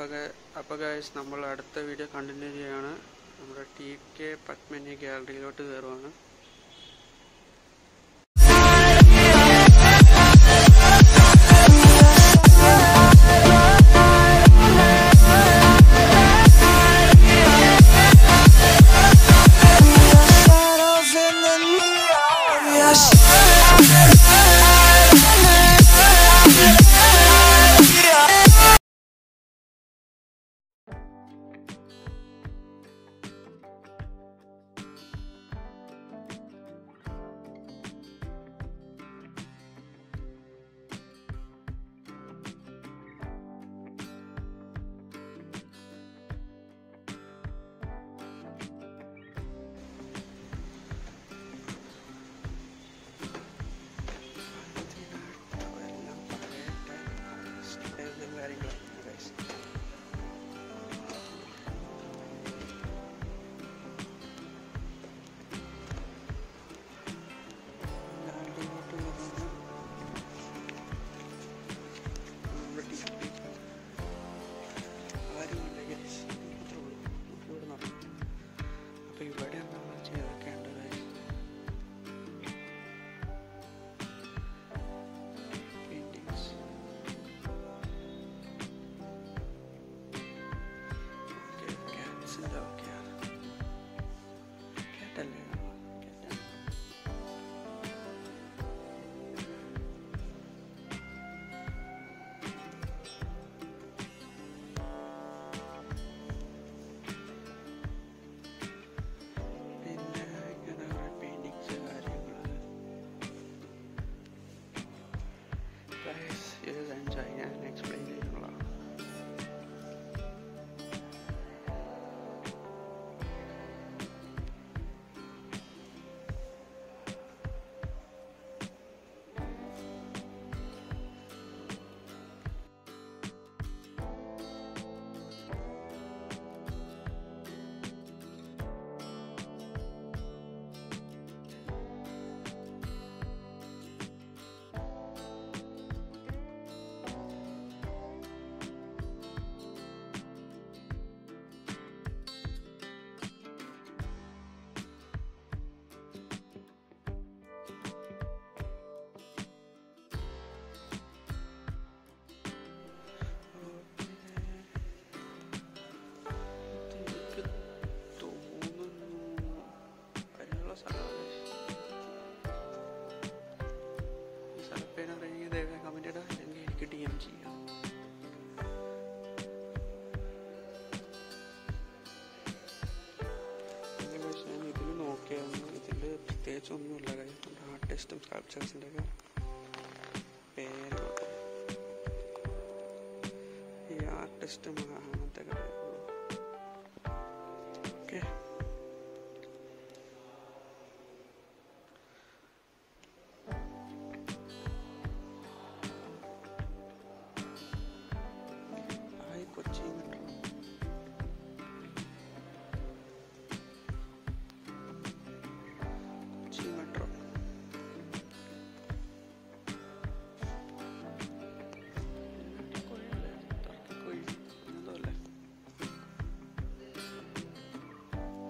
അപ്പോൾ അപ്പോൾ ഗൈസ് നമ്മൾ അടുത്ത വീഡിയോ കണ്ടിന്യൂ ചെയ്യാണ് നമ്മുടെ ടി കെ പത്മിനി ഗാലറിയിലോട്ട് കയറുവാണ് Shadows in the neon. Yes. എല്ലാം പഴയ ടൈം കാര്യങ്ങളാണ് ഗൈസ് ഗാലറിയിലോട്ട് കയറുവാണ് നമ്മുടെ ടി പി ആരുമില്ല ഗൈസ് മാത്രമേ ഉള്ളൂ നമുക്കിവിടെ നടക്കും അപ്പോൾ ഇവിടെ എന്താണ് ചെയ്തൊക്കെയുണ്ട് ഗൈസ് paintings. Okay, cats ന്റെ ഒക്കെയാണ്. Cat അല്ലേ? Cat ആണ്. പിന്നെ ഇങ്ങനെ കുറേ പെയിന്റിങ്സ് കാര്യങ്ങൾ Guys, ഇത് എൻജോയ് ഞാൻ എക്സ്പ്ലെയിൻ ചെയ്യുന്നതാണ് എനിക്ക് തോന്നുന്നു അതിനുള്ള സ്ഥലമാണ് ഈ സ്ഥലപ്പേര് അറിയെങ്കിൽ ദയവായി കമൻറ്റ് ഇടാം അല്ലെങ്കിൽ എനിക്ക് ഡി എം ചെയ്യാം പിന്നെ പക്ഷേ ഞാൻ ഇതിൽ നോക്കിയായിരുന്നു ഇതിൽ പ്രത്യേകിച്ച് ഒന്നുമില്ല കാര്യം ആർട്ടിസ്റ്റും സ്കൾപ്ചേഴ്സിൻ്റെ ഒക്കെ പേര് ഈ ആർട്ടിസ്റ്റും അങ്ങനത്തെ ഒക്കെ okay hi Kochi metro Kochi metro കോഴി എന്തോ അല്ലേ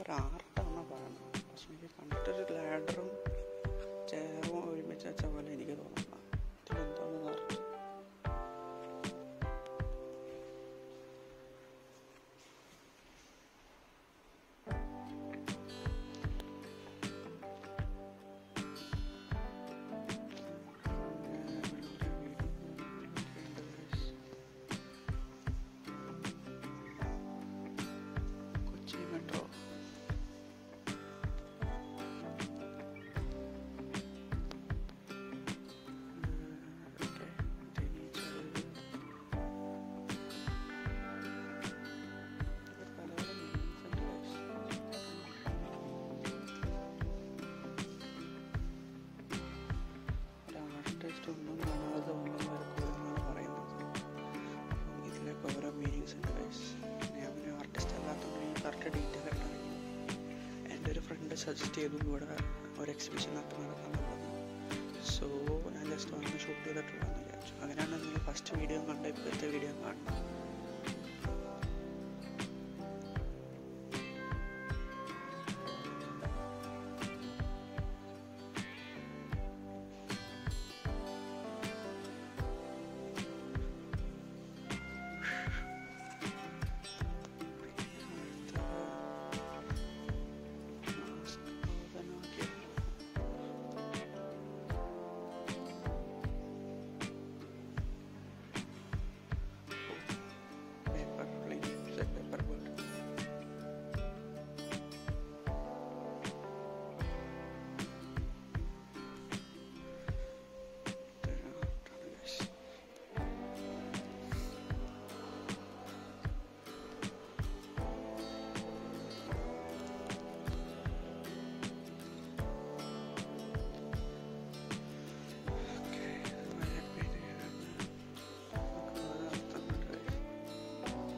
ഒരു ആർട്ടാണെന്ന് പറയണം പക്ഷെ എനിക്ക് കണ്ടിട്ടൊരു ലാഡറും ചെയറും ഒരുമിച്ച് വെച്ച പോലെ എനിക്ക് തോന്നുന്നു ഇതിലെന്താണെന്ന് അറിയില്ല കൊച്ചി മെട്രോ ഓക്കെ തേനീച്ചകൾ പല പല മീൻസ് ആർട്ടിസ്റ്റ് ഒന്നും കാണാതെ ഉള്ളവർക്കെന്നാണ് പറയുന്നത് അപ്പം ഇതിലൊക്കെ ഓരോ മീനിങ്സ് ഉണ്ട് ഗൈസ് ഞാൻ പിന്നെ ആർട്ടിസ്റ്റ് അല്ലാത്തതുകൊണ്ട് എനിക്ക് കറക്റ്റ് ഡീറ്റെയിൽ ആയിട്ട് അറിയില്ല എൻ്റെ ഒരു ഫ്രണ്ട് സജസ്റ്റ് ചെയ്തു ഇവിടെ ഒരു എക്സിബിഷൻ നടത്തി നടക്കാന്നുള്ളത് സോ ഞാൻ ജസ്റ്റ് വന്ന് ഷൂട്ട് ചെയ്തിട്ടുള്ളതെന്ന് വിചാരിച്ചു അങ്ങനെയാണ് നിങ്ങൾ ഫസ്റ്റ് വീഡിയോ കണ്ട ഇപ്പോഴത്തെ വീഡിയോ കാണുന്നത് paper plane, the paper boat. There are guys. Okay, I have been here. നമുക്ക് വേറെ അർത്ഥം guys.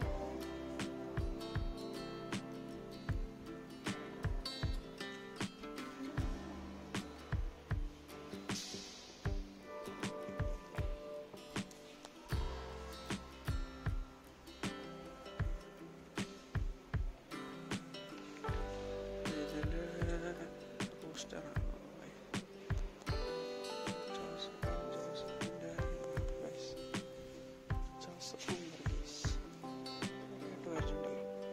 ഇതില് പോസ്റ്ററാണ് ജോസഫ് ജോസഫിൻ്റെ വയസ്സ് ജോസഫ് വർഗീസ് കേട്ട് വരുന്നുണ്ടല്ലോ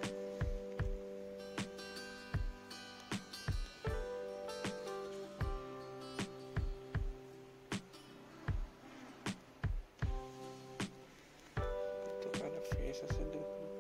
ഇത് പല ഫേസസ് ഉണ്ട്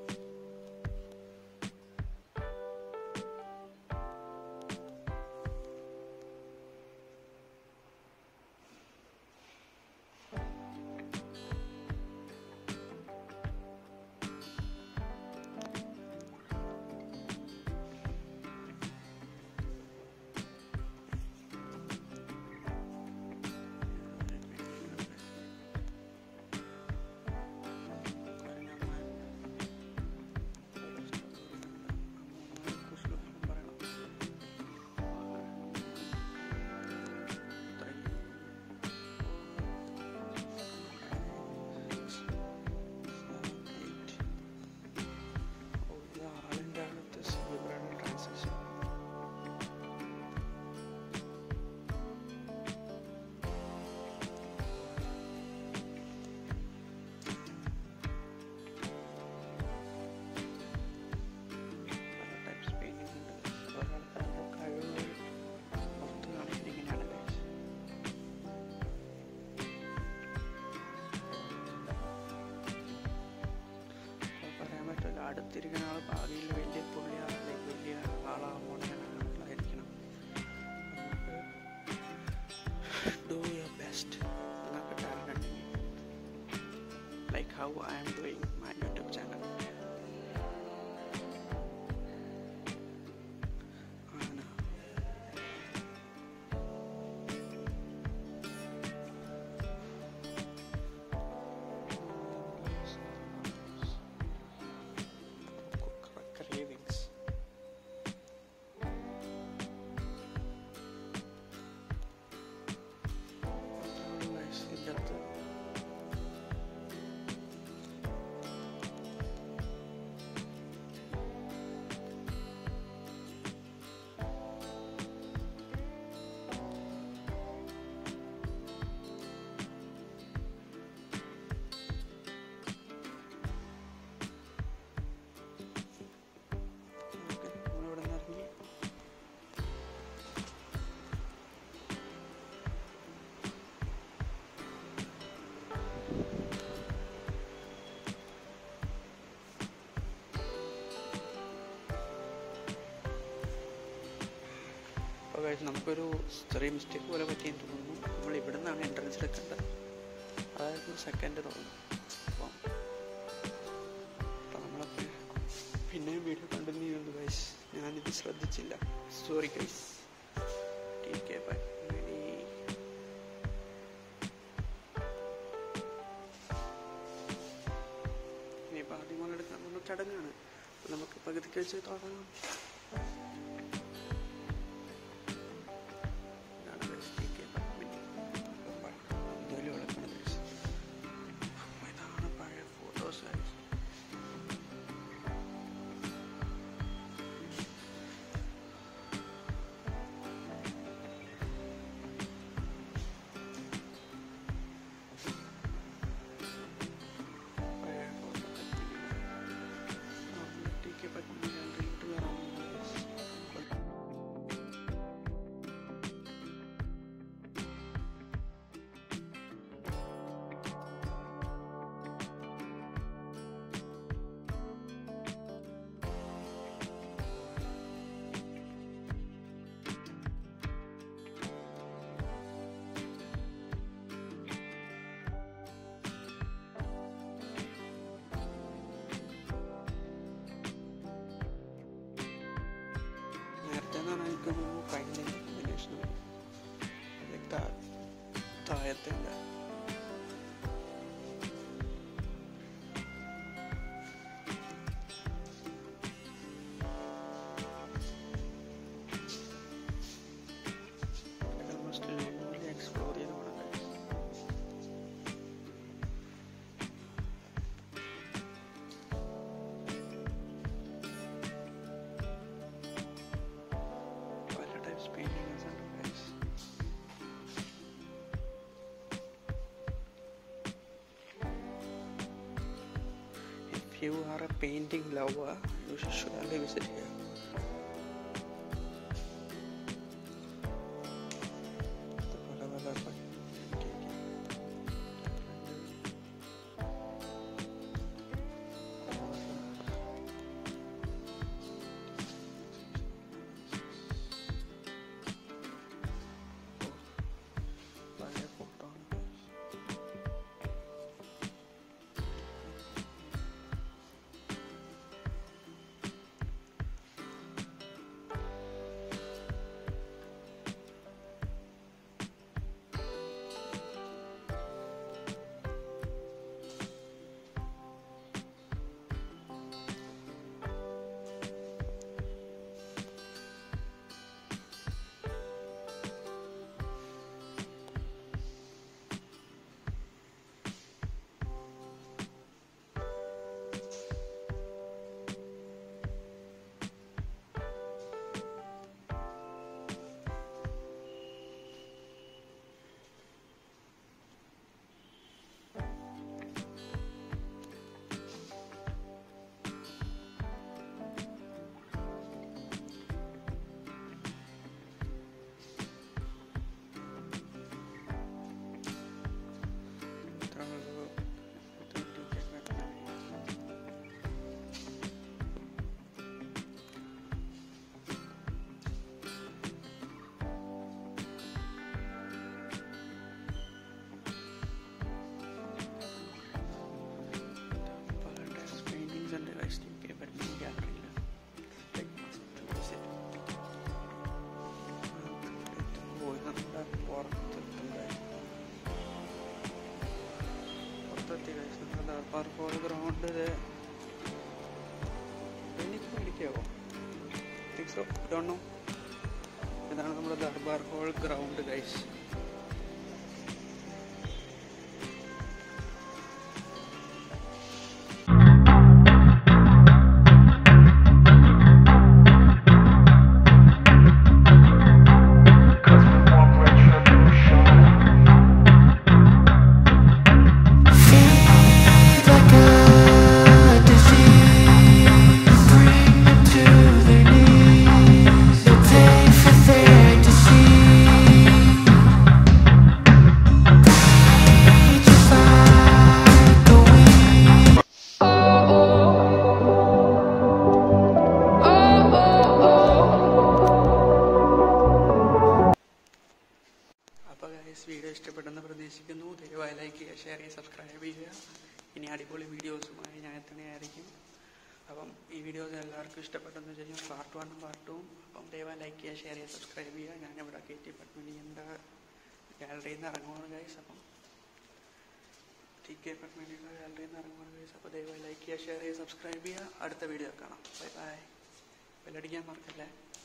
ആളിൻ്റെ അകത്ത് സീബ്രയുടെ ട്രാൻസാക്ഷൻ പല ടൈപ്സ് പെയിൻറ്റിംഗ് ഉണ്ട് ഒരാൾക്ക് അവരുടെ കഴിവ് പുറത്ത് കാണിക്കുന്നത് ഇങ്ങനെയാണ് guys. അപ്പോൾ പറയാൻ പറ്റില്ല അടുത്തിരിക്കുന്ന ആൾ ഭാവിയിൽ വലിയ പുള്ളിയാണ് അല്ലെങ്കിൽ വലിയ ആളാകുമ്പോഴായിരിക്കണം നമുക്ക് ഡു യുവർ ബെസ്റ്റ് നിങ്ങൾക്ക് ടാലൻ്റ് ഉണ്ടെങ്കിൽ like how I am doing my YouTube channel അങ്ങനെ cravings. ഇതിനകത്ത് guys, നമുക്കൊരു ചെറിയ മിസ്റ്റേക്ക് പോലെ പറ്റിയെന്ന് തോന്നുന്നു നമ്മൾ ഇവിടെ നിന്നാണ് എൻട്രൻസ് എടുക്കേണ്ടത് അതായിരുന്നു സെക്കൻഡ് തോന്നുന്നു അപ്പം അപ്പം നമ്മളപ്പോൾ പിന്നെയും വീഡിയോ കണ്ടിന്യൂ ചെയ്യുന്നു ഗൈസ് ഞാനിത് ശ്രദ്ധിച്ചില്ല സോറി ഗൈസ് ടീക്കെ ബൈ ഇനി ഇനിയിപ്പോൾ ആദ്യം പോലെ എടുക്കാൻ പോകുന്ന ചടങ്ങാണ് അപ്പോൾ നമുക്ക് പകുതിക്ക് വെച്ച് തുടങ്ങാം ഇതാണ് guys TK ബാഡ്മിൻ്റൺ. അപ്പോൾ പഴയ ഇതുവരെ വിളക്കണത് guys. അപ്പോൾ ഇതാണ് പഴയ ഫോട്ടോസ് guys. പഴയ photo ഒക്കെ നമ്മൾ TK ബാഡ്മിൻ്റൺ ഗാലറിയിലോട്ട് കയറാൻ പോകുന്നു guys. നേരത്തെ എന്ന് പറഞ്ഞാൽ എനിക്ക് കഴിഞ്ഞ കോമ്പിനേഷൻ താഴത്തില്ല എക്സ്പ്ലോർ ചെയ്ത് പോകണം പല ടൈപ്സ് പെയിൻറ്റിങ്സ് ഉണ്ട് guys If you are a painting lover, you should surely visit here. ഇത് പല പല painting. പഴയ ഫോട്ടോ ആണ് ഇത്രയുള്ളൂ. ഇത് TK ബാഡ്മിൻ്റൺ. പല ടൈപ്സ് പെയിൻറ്റിങ്സ് ഉണ്ട് ഗൈസ് TK ബാഡ്മിൻ്റൺ ഗാലറിയിൽ Like must to visit. പോയി നമ്മുടെ പുറത്തെത്തും guys. പുറത്തെത്തി ഗൈസ് നമ്മുടെ ദർബാർ ഹോൾ ഗ്രൗണ്ടിൽ എനിക്ക് മേടിക്കാവോ തിക്സോ ഡോണോ ഇതാണ് നമ്മുടെ Durbar hall ground guys Feed like a disease, bring them to their knees. They pay for fantasy. Share ചെയ്യുക സബ്സ്ക്രൈബ് ചെയ്യുക ഇനി അടിപൊളി വീഡിയോസുമായി ഞാൻ എത്തണയായിരിക്കും അപ്പം ഈ വീഡിയോസ് എല്ലാവർക്കും ഇഷ്ടപ്പെട്ടെന്ന് വെച്ച് കഴിഞ്ഞാൽ പാർട്ട് വണ്ണും പാർട്ട് ടൂവും അപ്പം ദയവായി ലൈക്ക് ചെയ്യുക ഷെയർ ചെയ്യുക സബ്സ്ക്രൈബ് ചെയ്യുക ഞാനിവിടെ കെ ടി പത്മിനിയുടെ ഗാലറിയിൽ നിന്ന് ഇറങ്ങുവാണ് ഗൈസ് അപ്പം ടി കെ പത്മിനിയുടെ ഗാലറിയിൽ നിന്ന് ഇറങ്ങുവാണ് ഗൈസ് അപ്പോൾ ദയവായി ലൈക്ക് ചെയ്യുക ഷെയർ ചെയ്യുക സബ്സ്ക്രൈബ് ചെയ്യുക അടുത്ത വീഡിയോ കാണാം ബൈ ബൈ ബെല്ലടിക്കാൻ മറക്കല്ലേ